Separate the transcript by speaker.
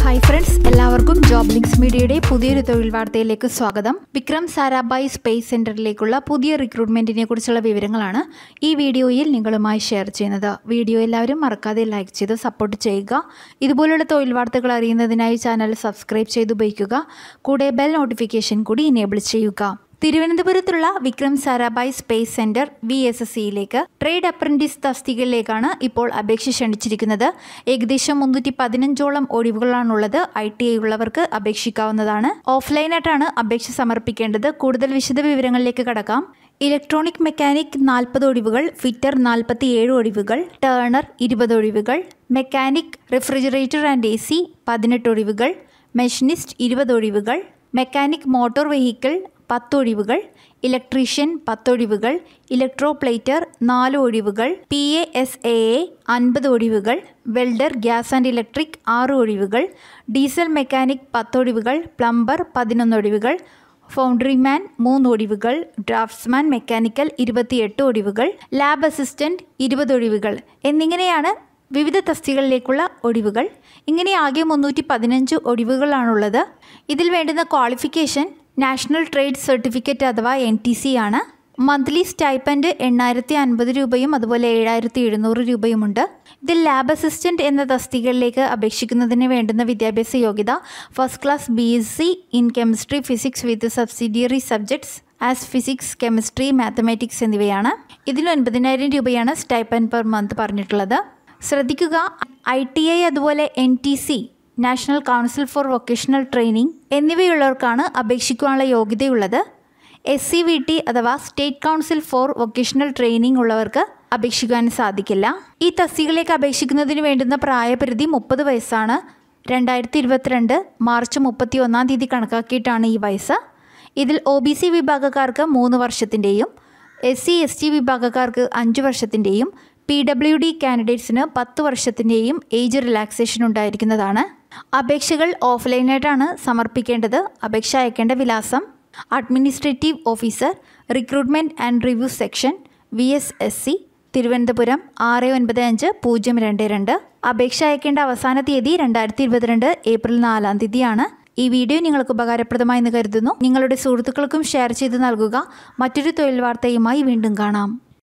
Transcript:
Speaker 1: hi friends എല്ലാവർക്കും job links മീഡിയയുടെ പുതിയൊരു തൊഴിൽ വാർത്തയിലേക്ക് സ്വാഗതം വിക്രം സാരാഭായ് സ്പേസ് സെന്ററിലേക്കുള്ള പുതിയ റിക്രൂട്ട്മെന്റിനെ കുറിച്ചുള്ള വിവരങ്ങളാണ് ഈ വീഡിയോയിൽ നിങ്ങളുമായി ഷെയർ ചെയ്യുന്നത് വീഡിയോ എല്ലാവരും മറക്കാതെ ലൈക്ക് ചെയ്ത് സപ്പോർട്ട് ചെയ്യുക ഇതുപോലുള്ള തൊഴിൽ വാർത്തകൾ അറിയുന്നതിനായി ചാനൽ സബ്സ്ക്രൈബ് ചെയ്ത് ഉപയോഗിക്കുക കൂടെ ബെൽ നോട്ടിഫിക്കേഷൻ കൂടി ഇനേബിൾ ചെയ്യുക തിരുവനന്തപുരത്തുള്ള Vikram Sarabhai space centre V S S സിയിലേക്ക് ട്രേഡ് അപ്രന്റീസ് തസ്തികയിലേക്കാണ് ഇപ്പോൾ അപേക്ഷ ക്ഷണിച്ചിരിക്കുന്നത് ഏകദേശം മുന്നൂറ്റി പതിനഞ്ചോളം ഒഴിവുകളാണുള്ളത് ഐ ടി ഐ ഉള്ളവർക്ക് അപേക്ഷിക്കാവുന്നതാണ് ഓഫ്ലൈനായിട്ടാണ് അപേക്ഷ സമർപ്പിക്കേണ്ടത് കൂടുതൽ വിശദ വിവരങ്ങളിലേക്ക് കടക്കാം ഇലക്ട്രോണിക് മെക്കാനിക് നാൽപ്പത് ഒഴിവുകൾ ഫിറ്റർ നാൽപ്പത്തി ഏഴ് ഒഴിവുകൾ ടേണർ ഇരുപത് ഒഴിവുകൾ mechanic refrigerator and A C പതിനെട്ട് ഒഴിവുകൾ മെഷീനിസ്റ്റ് ഇരുപത് ഒഴിവുകൾ മെക്കാനിക് മോട്ടോർ വെഹിക്കിൾ പത്തൊഴിവുകൾ ഇലക്ട്രീഷ്യൻ പത്തൊഴിവുകൾ ഇലക്ട്രോപ്ലേറ്റർ നാല് ഒഴിവുകൾ P A S A A അൻപത് ഒഴിവുകൾ വെൽഡർ ഗ്യാസ് ആൻഡ് ഇലക്ട്രിക് ആറ് ഒഴിവുകൾ ഡീസൽ മെക്കാനിക് പത്തൊഴിവുകൾ പ്ലംബർ പതിനൊന്ന് ഒഴിവുകൾ ഫൗണ്ടറിമാൻ മൂന്ന് ഒഴിവുകൾ ഡ്രാഫ്റ്റ്സ്മാൻ മെക്കാനിക്കൽ ഇരുപത്തിയെട്ട് ഒഴിവുകൾ ലാബ് അസിസ്റ്റന്റ് ഇരുപത് ഒഴിവുകൾ എന്നിങ്ങനെയാണ് വിവിധ തസ്തികളിലേക്കുള്ള ഒഴിവുകൾ ഇങ്ങനെ ആകെ മുന്നൂറ്റി പതിനഞ്ച് ഒഴിവുകളാണുള്ളത് ഇതിൽ വേണ്ടുന്ന ക്വാളിഫിക്കേഷൻ നാഷണൽ ട്രേഡ് സർട്ടിഫിക്കറ്റ് അഥവാ എൻ ടി സി ആണ് മന്ത്ലി സ്റ്റൈപ്പൻഡ് എണ്ണായിരത്തി അൻപത് രൂപയും അതുപോലെ ഏഴായിരത്തി എഴുന്നൂറ് രൂപയുമുണ്ട് ഇതിൽ ലാബ് അസിസ്റ്റന്റ് എന്ന തസ്തികകളിലേക്ക് അപേക്ഷിക്കുന്നതിന് വേണ്ടുന്ന വിദ്യാഭ്യാസ യോഗ്യത first class B S C in chemistry physics with subsidiary subjects as physics chemistry mathematics എന്നിവയാണ് ഇതിൽ ഒൻപതിനായിരം രൂപയാണ് സ്റ്റൈപ്പൻഡ് പെർ മന്ത് പറഞ്ഞിട്ടുള്ളത് ശ്രദ്ധിക്കുക ഐ ടി ഐ അതുപോലെ N T C national council for vocational training എന്നിവയുള്ളവർക്കാണ് അപേക്ഷിക്കുവാനുള്ള യോഗ്യതയുള്ളത് എസ് സി വി ടി അഥവാ state council for vocational training ഉള്ളവർക്ക് അപേക്ഷിക്കാൻ സാധിക്കില്ല ഈ തസ്തികയിലേക്ക് അപേക്ഷിക്കുന്നതിന് വേണ്ടുന്ന പ്രായപരിധി മുപ്പത് വയസ്സാണ് രണ്ടായിരത്തി ഇരുപത്തിരണ്ട് മാർച്ച് മുപ്പത്തി ഒന്നാം തീയതി കണക്കാക്കിയിട്ടാണ് ഈ വയസ്സ് ഇതിൽ ഒ ബി സി വിഭാഗക്കാർക്ക് മൂന്ന് വർഷത്തിൻ്റെയും എസ് സി എസ് ടി വിഭാഗക്കാർക്ക് അഞ്ച് വർഷത്തിൻ്റെയും പി ഡബ്ല്യു ഡി കാൻഡിഡേറ്റ്സിന് പത്ത് വർഷത്തിൻ്റെയും ഏജ് റിലാക്സേഷൻ ഉണ്ടായിരിക്കുന്നതാണ് അപേക്ഷകൾ ഓഫ്ലൈനായിട്ടാണ് സമർപ്പിക്കേണ്ടത് അപേക്ഷ അയക്കേണ്ട വിലാസം administrative officer recruitment and review section V S S C Thiruvananthapuram ആറ് ഒൻപത് അഞ്ച് പൂജ്യം രണ്ട് രണ്ട് അപേക്ഷ അയക്കേണ്ട അവസാന തീയതി രണ്ടായിരത്തി ഇരുപത്തിരണ്ട് ഏപ്രിൽ നാലാം തീയതിയാണ് ഈ വീഡിയോ നിങ്ങൾക്ക് ഉപകാരപ്രദമായെന്ന് കരുതുന്നു നിങ്ങളുടെ സുഹൃത്തുക്കൾക്കും ഷെയർ ചെയ്ത് നൽകുക മറ്റൊരു തൊഴിൽ വാർത്തയുമായി വീണ്ടും കാണാം